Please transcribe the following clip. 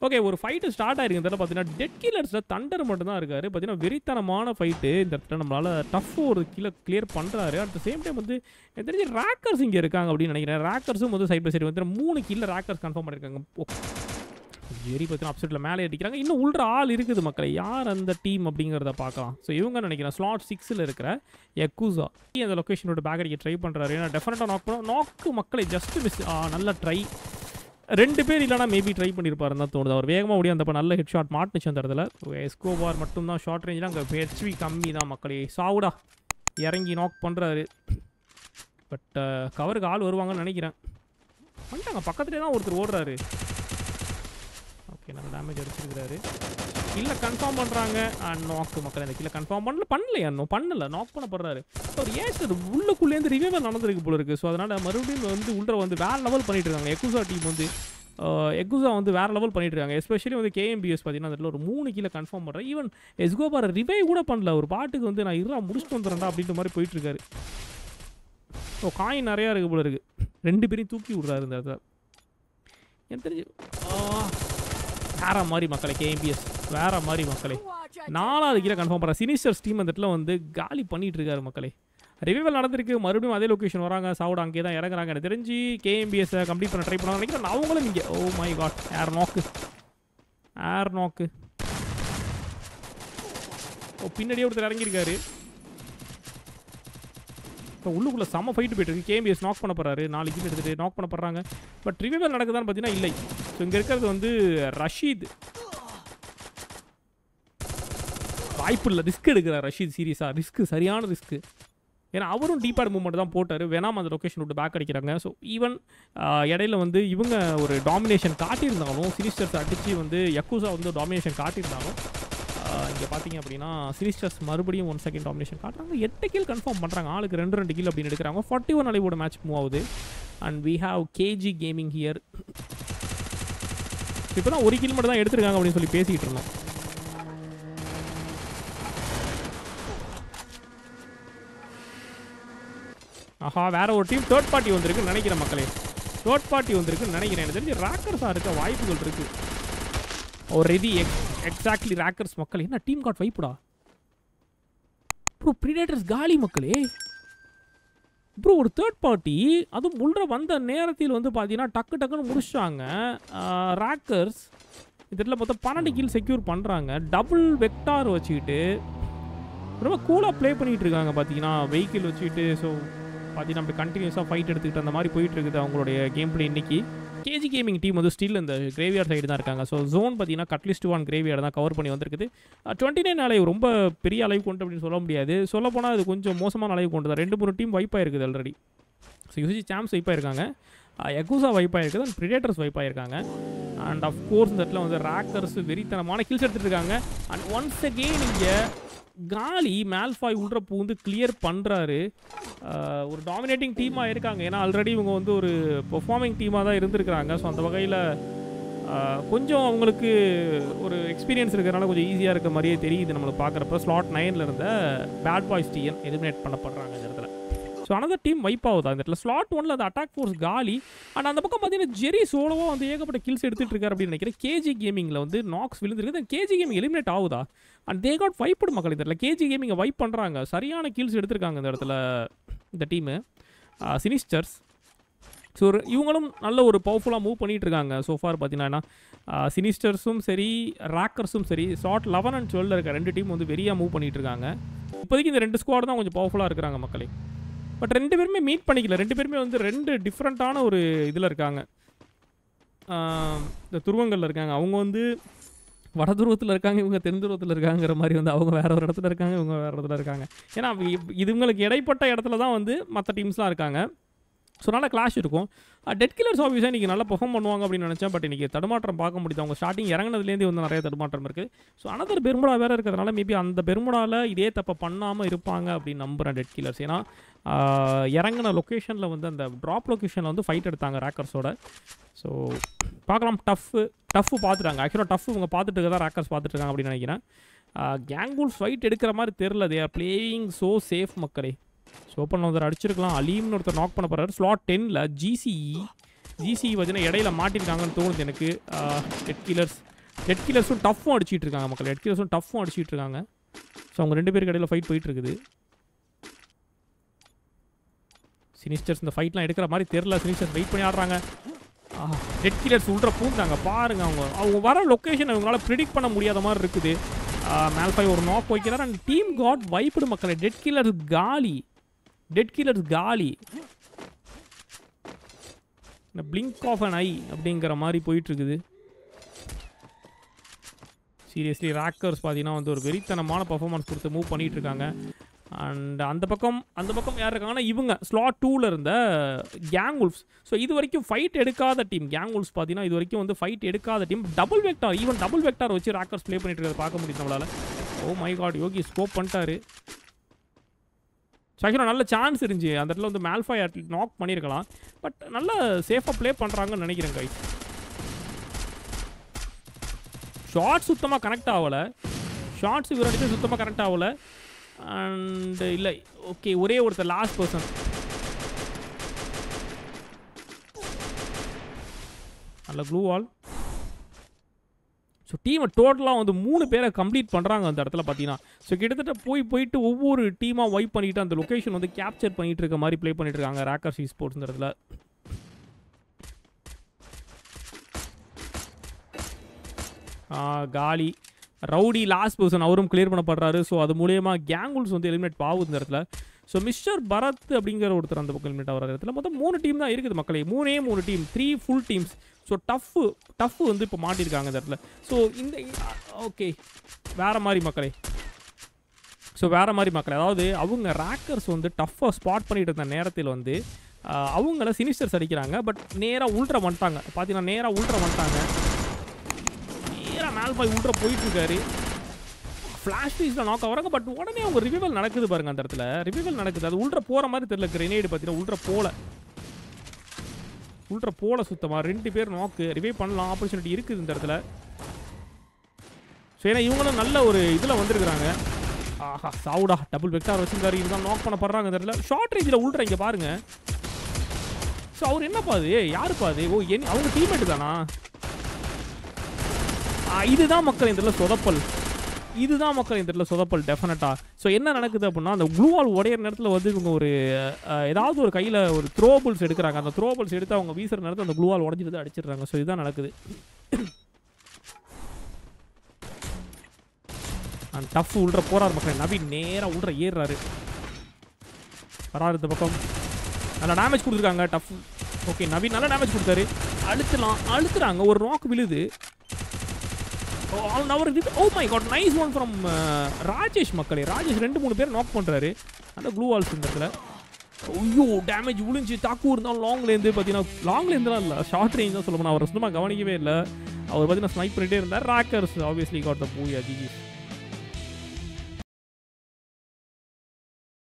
okay ஒரு fight start ஆயிருக்கு இந்த இடத்துல பார்த்தீங்கன்னா டெட் கீலர்ஸில் தண்டர் மட்டும் தான் இருக்காரு பார்த்தீங்கன்னா வெறித்தனமான ஃபைட்டு இந்த இடத்துல நம்மளால் டஃப் ஒரு கீழே கிளியர் பண்ணுறாரு அட் த சேம் டைம் வந்து எனக்கு தெரிஞ்சு ரேக்கர்ஸ் இங்கே இருக்காங்க அப்படின்னு நினைக்கிறேன் ரேக்கர்ஸும் வந்து சைட் பை சைடு வந்து மூணு கீழே ரேக்கர்ஸ் கன்ஃபார்ம் பண்ணியிருக்காங்க ஓ, ஜெரி பார்த்தீங்கன்னா அப்செட்டில் மேலே அடிக்கிறாங்க இன்னும் உள்ள ஆள் இருக்குது மக்களை யார் அந்த டீம் அப்படிங்கிறத பார்க்கலாம் ஸோ இவங்க நினைக்கிறேன் ஸ்லாட் சிக்ஸில் இருக்கிற எக்குசா அந்த லொக்கேஷனோட பேக் அடிக்க ட்ரை பண்ணுறாரு ஏன்னா டெஃபினட்டாக நாக் பண்ண நாக்கு மக்களை ஜஸ்ட் மிஸ் நல்ல ட்ரை ரெண்டு பேர் இல்லைனா மேபி ட்ரை பண்ணியிருப்பாருன்னு தான் தோணுது அவர் வேகமாக ஓடி அந்த நல்ல ஹெட் ஷாட் மாட்டுச்சு அந்த இடத்துல எஸ்கோபார் மட்டும்தான் ஷார்ட் ரேஞ்சில் அங்கே ஹெச்வி கம்மி தான் மக்களே சாவுடா இறங்கி நாக் பண்ணுறாரு பட் கவருக்கு ஆள் வருவாங்கன்னு நினைக்கிறேன் வந்துட்டாங்க பக்கத்துலேயே தான் ஒருத்தர் ஓடுறாரு ஓகே நல்ல டேமேஜ் அடிச்சிருக்கிறாரு இல்லை கன்ஃபார்ம் பண்ணுறாங்க நாக்கு மக்கள் அந்த கீழே கன்ஃபார்ம் பண்ணல பண்ணலையா இன்னும் பண்ணல நாக் பண்ண போடுறாரு அவர் ஏன் சார் உள்ளுக்குள்ளேருந்து ரிவைவர் நடந்திருக்கு போல இருக்குது ஸோ அதனால் மறுபடியும் வந்து உள்ள வந்து வேறு லெவல் பண்ணிட்டு இருக்காங்க எக்குசா டீம் வந்து எக்குசா வந்து வேறு லெவல் பண்ணிட்டு இருக்காங்க எஸ்பெஷலி வந்து கேஎம்பிஎஸ் பார்த்தீங்கன்னா அதில் ஒரு மூணு கீழே கன்ஃபார்ம் பண்ணுறேன் ஈவன் எஸ்கோபார் ரிவைவ் கூட பண்ணல ஒரு பாட்டுக்கு வந்து நான் இருறா முடிச்சுட்டு வந்துடுறேன்டா அப்படின்ற மாதிரி போயிட்டு இருக்காரு ஸோ காயின் நிறையா இருக்குது போல இருக்குது ரெண்டு பேரையும் தூக்கி விட்றாரு இந்த இடத்துல எனக்கு தெரிஞ்சு ஆ, வேற மாதிரி மக்களை கேஎம்பிஎஸ் வேற மாதிரி மக்களை நாலாவது கீழே கன்ஃபார்ம் பண்ணுறேன் சினிஸ்டர்ஸ் டீம் அந்த இடத்துல வந்து காலி பண்ணிட்டு இருக்காரு மக்களே ரிவைவல் நடந்திருக்கு மறுபடியும் அதே லொக்கேஷன் வராங்க சாவுட அங்கே தான் இறங்குறாங்க எனக்கு தெரிஞ்சு கேஎம்பிஎஸ் கம்ப்ளீட் பண்ண ட்ரை பண்ணாங்க நினைக்கிறேன் நான் அவங்களும் இங்கே ஓ மை காட் ஏர் நாக்கு ஏர் நாக்கு ஓ பின்னாடியே ஒருத்தர் இறங்கியிருக்காரு இப்போ உள்ளுக்குள்ளே செம ஃபைட்டு போயிட்டு இருக்கு கேஎம்பிஎஸ் நாக் பண்ண போறாரு நாலு கீழ் எடுத்துட்டு நாக் பண்ண போடுறாங்க பட் ரிவைவல் நடக்குதான்னு பார்த்தீங்கன்னா இல்லை ஸோ இங்கே இருக்கிறது வந்து ரஷீத் வாய்ப்பு இல்லை ரிஸ்க் எடுக்கிறார் ரஷீத் சீரியஸாக ரிஸ்க் சரியான ரிஸ்க் ஏன்னா அவரும் டீப்பாட் மூவ்மெண்ட் தான் போட்டார் வேணாம் அந்த லொக்கேஷன் விட்டு பேக் அடிக்கிறாங்க ஸோ ஈவன் இடையில வந்து இவங்க ஒரு டாமினேஷன் காட்டியிருந்தாலும் சினிஸ்டர்ஸ் அடித்து வந்து யக்குசா வந்து டாமினேஷன் காட்டியிருந்தாலும் இங்கே பார்த்தீங்க அப்படின்னா சினிஸ்டர்ஸ் மறுபடியும் ஒன் செகண்ட் டாமினேஷன் காட்டுறாங்க எட்டு கீழ் கன்ஃபார்ம் பண்ணுறாங்க ஆளுக்கு ரெண்டு ரெண்டு கீழ் அப்படின்னு எடுக்கிறாங்க ஃபார்ட்டி ஒன் அலைவோட மேட்ச் மூவ் ஆகுது and we have KG gaming here இப்போ தான் ஒரு கில் மட்டும் தான் எடுத்திருக்காங்க அப்படின்னு சொல்லி பேசிக்கிட்டு இருந்தோம் ஆஹா வேற ஒரு டீம் தேர்ட் பார்ட்டி வந்திருக்குன்னு நினைக்கிறேன் மக்களே தேர்ட் பார்ட்டி வந்திருக்குன்னு நினைக்கிறேன் எனக்கு தெரிஞ்சு ரேக்கர்ஸாக இருக்க வாய்ப்புகள் இருக்கு ஒரு ரெடி எக் எக்ஸாக்ட்லி ரேக்கர்ஸ் மக்கள் என்ன டீம் காட் வைப்புடா ப்ரோ ப்ரிடேட்டர்ஸ் காலி மக்களே ப்ரோ ஒரு தேர்ட் பார்ட்டி அதுவும் உள்ள வந்த நேரத்தில் வந்து பார்த்தீங்கன்னா டக்கு டக்குன்னு முடிச்சிட்டாங்க ரேக்கர்ஸ் இதில் மொத்தம் பன்னெண்டு கீழ் செக்யூர் பண்ணுறாங்க டபுள் வெக்டார் வச்சுக்கிட்டு ரொம்ப கூலாக ப்ளே பண்ணிகிட்டு இருக்காங்க பார்த்தீங்கன்னா வெஹிக்கிள் வச்சுக்கிட்டு ஸோ பார்த்தீங்கன்னா அப்படி கண்டினியூஸாக ஃபைட் எடுத்துக்கிட்டு அந்த மாதிரி போயிட்டு இருக்குது அவங்களுடைய கேம் பிளே இன்னைக்கு கேஜி கேமிங் டீம் வந்து ஸ்டில் இந்த கிரேவியார் சைடு தான் இருக்காங்க ஸோ ஜோன் பார்த்தீங்கன்னா கட்லிஸ்ட் ஒன் கிரேவியார் தான் கவர் பண்ணி வந்திருக்குது டுவெண்ட்டி நைன் அலைவு ரொம்ப பெரிய அளவு கொண்டு அப்படின்னு சொல்ல முடியாது சொல்ல போனால் அது கொஞ்சம் மோசமான அளவு கொண்டு தான் ரெண்டு மூணு டீம் வைப்பாக இருக்குது ஆல்ரெடி ஸோ யூசி சாம்ஸ் வைப்பாக இருக்காங்க எகுசா வைப்பாக இருக்குது அண்ட் ப்ரிடேட்டர்ஸ் வைப்பாக இருக்காங்க அண்ட் அஃப்கோர்ஸ் இந்த இடத்துல வந்து ரேக்கர்ஸ் வெறித்தனமான கில்ஸ் எடுத்துகிட்டு இருக்காங்க அண்ட் ஒன்ஸ் அகெயின் இங்கே காலி மேல்ஃபாய் உள்ள பூந்து கிளியர் பண்ணுறாரு ஒரு டாமினேட்டிங் டீமாக இருக்காங்க ஏன்னா ஆல்ரெடி இவங்க வந்து ஒரு பெர்ஃபார்மிங் டீமாக தான் இருந்திருக்கிறாங்க ஸோ அந்த வகையில் கொஞ்சம் அவங்களுக்கு ஒரு எக்ஸ்பீரியன்ஸ் இருக்கிறனால கொஞ்சம் ஈஸியாக இருக்க மாதிரியே தெரியுது நம்மளுக்கு பார்க்குறப்ப ஸ்லாட் நைனில் இருந்த பேட் பாய்ஸ் டீம் எலிமினேட் பண்ணப்படுறாங்க இந்த இடத்துல ஸோ அனதர் டீம் வைப் ஆகுது அந்த இடத்துல ஸ்லாட் ஒன்ல அந்த அட்டாக் ஃபோர்ஸ் காலி அண்ட் அந்த பக்கம் பார்த்தீங்கன்னா ஜெரி சோலோவாக வந்து ஏகப்பட்ட கில்ஸ் எடுத்துட்டு இருக்காரு அப்படின்னு நினைக்கிறேன் கேஜி கேமிங்கில் வந்து நாக்ஸ் விழுந்திருக்கு கேஜி கேமிங் எலிமினேட் ஆகுதா அண்ட் தே காட் வைப்படு மக்கள் இந்த இடத்துல கேஜி கேமிங்கை வைப் பண்ணுறாங்க சரியான கில்ஸ் எடுத்திருக்காங்க இந்த இடத்துல இந்த டீமு சினிஸ்டர்ஸ் ஸோ இவங்களும் நல்ல ஒரு பவர்ஃபுல்லாக மூவ் பண்ணிட்டு இருக்காங்க சோஃபார் பார்த்தீங்கன்னா சினிஸ்டர்ஸும் சரி ராக்கர்ஸும் சரி ஷார்ட் லெவன் அண்ட் டுவெல் இருக்க ரெண்டு டீம் வந்து வெறியாக மூவ் பண்ணிட்டு இருக்காங்க இப்போதைக்கு இந்த ரெண்டு ஸ்குவாட் தான் கொஞ்சம் பவர்ஃபுல்லாக இருக்கிறாங்க மக்களே பட் ரெண்டு பேருமே மீட் பண்ணிக்கல ரெண்டு பேருமே வந்து ரெண்டு டிஃப்ரெண்ட்டான ஒரு இதில் இருக்காங்க இந்த துருவங்களில் இருக்காங்க அவங்க வந்து வட துருவத்தில் இருக்காங்க இவங்க தென் துருவத்தில் இருக்காங்கிற மாதிரி வந்து அவங்க வேற ஒரு இடத்துல இருக்காங்க இவங்க வேற இடத்துல இருக்காங்க ஏன்னா இதுங்களுக்கு இடைப்பட்ட இடத்துல தான் வந்து மற்ற டீம்ஸ்லாம் இருக்காங்க ஸோ நல்ல கிளாஷ் இருக்கும் டெட் கில்லர்ஸ் ஆஃபீஸாக இன்றைக்கி நல்லா பெர்ஃபார்ம் பண்ணுவாங்க அப்படின்னு நினச்சேன் பட் இன்றைக்கி தடுமாற்றம் பார்க்க முடியுது அவங்க ஸ்டார்டிங் இறங்கினதுலேருந்தே வந்து நிறைய தடுமாற்றம் இருக்குது ஸோ அனதர் பெருமுடா வேறு இருக்கிறதுனால மேபி அந்த பெருமுடாவில் இதே தப்பை பண்ணாமல் இருப்பாங்க அப்படின்னு நம்புகிறேன் டெட் கில்லர்ஸ் ஏன்னா இறங்கின லொக்கேஷனில் வந்து அந்த ட்ராப் லொக்கேஷனில் வந்து ஃபைட் எடுத்தாங்க ரேக்கர்ஸோட ஸோ பார்க்கலாம் டஃப்பு டஃப்பு பார்த்துட்டாங்க ஆக்சுவலாக டஃப் இவங்க பார்த்துட்டு தான் ரேக்கர்ஸ் பார்த்துட்டு இருக்காங்க அப்படின்னு நினைக்கிறேன் கேங்கூல்ஸ் ஃபைட் எடுக்கிற மாதிரி தெரில they are playing so safe மக்களே ஸோ ஓப்பனில் ஒருத்தர் அடிச்சிருக்கலாம் அலீம்னு ஒருத்தர் நாக் பண்ண போகிறாரு ஸ்லாட் டென்னில் ஜிசிஇ ஜிசிஇ பார்த்தீங்கன்னா இடையில மாட்டிருக்காங்கன்னு தோணுது எனக்கு டெட் கில்லர்ஸ் ரெட் கில்லர்ஸும் டஃப்பும் அடிச்சிட்டு இருக்காங்க மக்கள் ரெட் கில்லர்ஸும் டஃப்பும் அடிச்சிட்டு இருக்காங்க ஸோ அவங்க ரெண்டு பேருக்கு இடையில ஃபைட் போயிட்டு இருக்குது சினிஸ்டர்ஸ் இந்த ஃபைட்லாம் எடுக்கிற மாதிரி தெரில சினிஸ்டர்ஸ் வெயிட் பண்ணி ஆடுறாங்க ரெட் கில்லர்ஸ் உள்ள பூந்தாங்க பாருங்க அவங்க அவங்க வர லொக்கேஷன் அவங்களால ப்ரிடிக்ட் பண்ண முடியாத மாதிரி இருக்குது மேல்ஃபை ஒரு நாக் வைக்கிறார் அண்ட் டீம் காட் வைப்புடு மக்களை டெட் கில்லர்ஸ் காலி டெட் கில்லர்ஸ் காலி இந்த பிளிங்க் ஆஃப் அன் ஐ அப்படிங்கிற மாதிரி போயிட்டு இருக்குது சீரியஸ்லி ராக்கர்ஸ் பார்த்தீங்கன்னா வந்து ஒரு வெறித்தனமான பர்ஃபார்மன்ஸ் கொடுத்து மூவ் பண்ணிட்டு இருக்காங்க அண்ட் அந்த பக்கம் அந்த பக்கம் யார் இருக்காங்கன்னா இவங்க ஸ்லாட் டூவில் இருந்த கேங் உல்ஃப்ஸ் ஸோ இது வரைக்கும் ஃபைட் எடுக்காத டீம் கேங் உல்ஃப்ஸ் பார்த்தீங்கன்னா இது வரைக்கும் வந்து ஃபைட் எடுக்காத team double vector even double vector வச்சு ராக்கர்ஸ் ப்ளே பண்ணிட்டு இருக்கிறத பார்க்க முடியுது நம்மளால oh my god Yogi scope பண்ணிட்டாரு ஆக்சுவலாக நல்ல சான்ஸ் இருந்துச்சு அந்த இடத்துல வந்து மேல்ஃபை நாக் பண்ணியிருக்கலாம் பட் நல்லா சேஃபாக ப்ளே பண்ணுறாங்கன்னு நினைக்கிறேன் கைஸ் ஷார்ட் சுத்தமாக கனெக்ட் ஆகலை ஷார்ட்ஸ் இவர் அடிச்சு சுத்தமாக கனெக்ட் ஆகலை அண்ட் இல்லை ஓகே ஒரே ஒருத்தர் லாஸ்ட் பர்சன் நல்ல க்ளூ வால் ஸோ டீமை டோட்டலாக வந்து மூணு பேரை கம்ப்ளீட் பண்ணுறாங்க அந்த இடத்துல பார்த்தீங்கன்னா ஸோ கிட்டத்தட்ட போய் போயிட்டு ஒவ்வொரு டீமாக வைப் பண்ணிட்டு அந்த லொக்கேஷன் வந்து கேப்சர் பண்ணிட்டு இருக்க மாதிரி ப்ளே பண்ணிட்டு இருக்காங்க ராக்கர் சி ஸ்போர்ட்ஸ் இந்த இடத்துல ஆ, காலி ரவுடி லாஸ்ட் பர்சன் அவரும் கிளியர் பண்ணப்படுறாரு ஸோ அது மூலியமா கேங்குல்ஸ் வந்து எலிமினேட் பாகுது இந்த இடத்துல ஸோ மிஸ்டர் பரத் அப்படிங்கிற ஒருத்தர் அந்த பக்கம் எலிமினேட் ஆகிற இடத்துல மொத்தம் மூணு டீம் தான் இருக்குது மக்களே மூணே மூணு team three full teams so tough tough வந்து இப்போ மாட்டியிருக்காங்க இந்த இடத்துல ஸோ இந்த ஓகே வேற மாதிரி மக்களே ஸோ வேறு மாதிரி மக்கள் அதாவது அவங்க ராக்கர்ஸ் வந்து டஃப்பாக ஸ்பாட் பண்ணிட்டு இருந்த நேரத்தில் வந்து ஆஹ், அவங்கள சினிஸ்டர்ஸ் அடிக்கிறாங்க பட் நேராக உள்ட்ர வந்துட்டாங்க பார்த்தீங்கன்னா நேராக உள்ட்ர வந்துட்டாங்க நேராக மேல்பாய் உள்ட்ர போயிட்டு இருக்காரு ஃப்ளாஷ் பீஸில் நாக் ஆகிறாங்க பட் உடனே அவங்க ரிவிவல் நடக்குது பாருங்க அந்த இடத்துல ரிவிவல் நடக்குது அது உள்ட்ர போகிற மாதிரி தெரியல கிரெனேடு பார்த்தீங்கன்னா உள்ட்ர போல உள்ட்ர போல சுத்தமாக ரெண்டு பேர் நாக்கு ரிவைவ் பண்ணலாம் ஆப்பர்ச்சுனிட்டி இருக்குது இந்த இடத்துல ஸோ ஏன்னா இவங்களும் நல்ல ஒரு இதில் வந்திருக்கிறாங்க ஆஹா சாவுடா டபுள் வெக்டார் வச்சிருக்காரு இதுதான் நாக் பண்ண படுறாங்க இந்த இடத்துல ஷார்ட் ரேஞ்சில் உள்ட்ற இங்கே பாருங்க ஸோ அவர் என்னப்பா அது யாருப்பா அது ஓ என் அவங்க டீம்மேட் தானா ஆ, இதுதான் மக்கள் இந்த இடத்துல சொதப்பல் இதுதான் மக்கள் இந்த இடத்துல சொதப்பல் டெஃபினட்டாக ஸோ என்ன நடக்குது அப்படின்னா அந்த க்ளூவால் உடையிற நேரத்தில் வந்து இவங்க ஒரு அஹ், ஏதாவது ஒரு கையில் ஒரு த்ரோபல்ஸ் எடுக்கிறாங்க அந்த த்ரோபல்ஸ் எடுத்து அவங்க வீசுற நேரத்தில் அந்த க்ளூவால் உடஞ்சிட்டு அடிச்சிடுறாங்க ஸோ இதுதான் நடக்குது அந்த டஃப் உள்ற போறாரு மக்கள் நவீன் நேராக உள்ற ஏறுறாரு வராரு இந்த பக்கம் நல்லா டேமேஜ் கொடுத்துருக்காங்க டஃப் ஓகே நவீன் நல்லா டேமேஜ் கொடுத்தாரு அழுத்தலாம் அழுத்துறாங்க ஒரு ராக் விழுது ஆல் நவர் oh my god nice one from Rajesh மக்களே ராஜேஷ் ரெண்டு மூணு பேர் நாக் பண்ணுறாரு அந்த க்ளூ வால்ஸ் இந்த இடத்துல ஐயோ டேமேஜ் விழுந்துச்சு தாக்கு இருந்தாலும் லாங்லேருந்து பார்த்தீங்கன்னா லாங்லேருந்துலாம் இல்லை ஷார்ட் ரேஞ்ச் தான் சொல்ல போனால் அவர் சுத்தமாக கவனிக்கவே இல்லை அவர் பார்த்தீங்கன்னா ஸ்னைப் பண்ணிட்டே இருந்தார் ராக்கர்ஸ் ஆப்வியஸ்லி காட் த பூயா ஜிஜி